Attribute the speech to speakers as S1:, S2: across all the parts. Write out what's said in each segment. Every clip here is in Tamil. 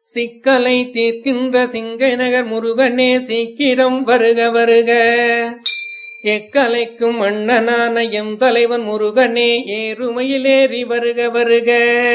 S1: சிக்கலை தீர்க்கின்ற சிங்கநகர் முருகனே சீக்கிரம் வருக வருக எக்கலைக்கும் அண்ணனான எம் தலைவன் முருகனே ஏறுமையிலேறி வருக வருக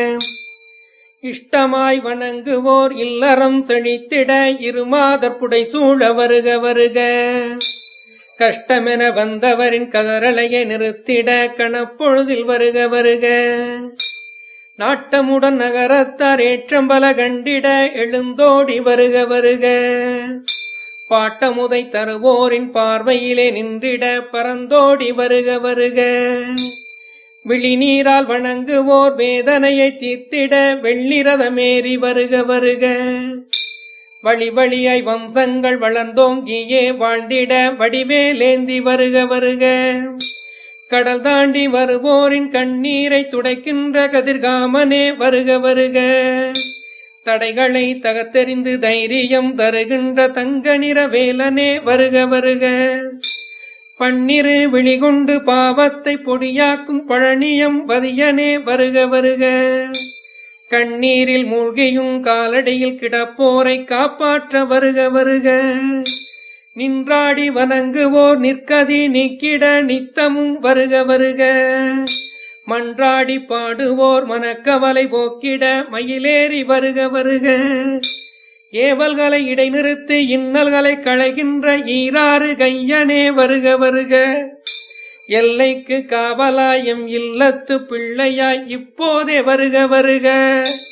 S1: இஷ்டமாய் வணங்குவோர் இல்லறம் செழித்திட இருமாதப்புடை சூழ வருக வருக கஷ்டமென வந்தவரின் கதறலையை நிறுத்திட கணப்பொழுதில் வருக வருக நாட்டமுடன் நகரத்தார் ஏற்றம்பல கண்டிட எழுந்தோடி வருக வருக பாட்டமுதை தருவோரின் பார்வையிலே நின்றிட பரந்தோடி வருக வருக விழிநீரால் வணங்குவோர் வேதனையை தீர்த்திட வெள்ளிரதமேறி வருக வருக வழி வழியாய் வம்சங்கள் வளர்ந்தோங்கியே வாழ்ந்திட வடிவேலேந்தி வருக வருக கடல் தாண்டி வருவோரின் கண்ணீரை துடைக்கின்ற கதிர்காமனே வருக வருக தடைகளை தகர்த்தெறிந்து தைரியம் தருகின்ற தங்க நிற வேலனே வருக வருக பன்னிரு விழிகொண்டு பாவத்தை பொடியாக்கும் பழனியம் வதியனே வருக வருக கண்ணீரில் மூழ்கியும் காலடியில் கிடப்போரை காப்பாற்ற வருக வருக நின்றாடி வணங்குவோர் நிற்கதி நீக்கிட நித்தமும் வருக வருக மன்றாடி பாடுவோர் மனக்கவலை போக்கிட மயிலேறி வருக வருக ஏவல்களை இடைநிறுத்தி இன்னல்களை களைகின்ற ஈராறு கையனே வருக வருக எல்லைக்கு காவலாயம் இல்லத்து பிள்ளையாய் இப்போதே வருக வருக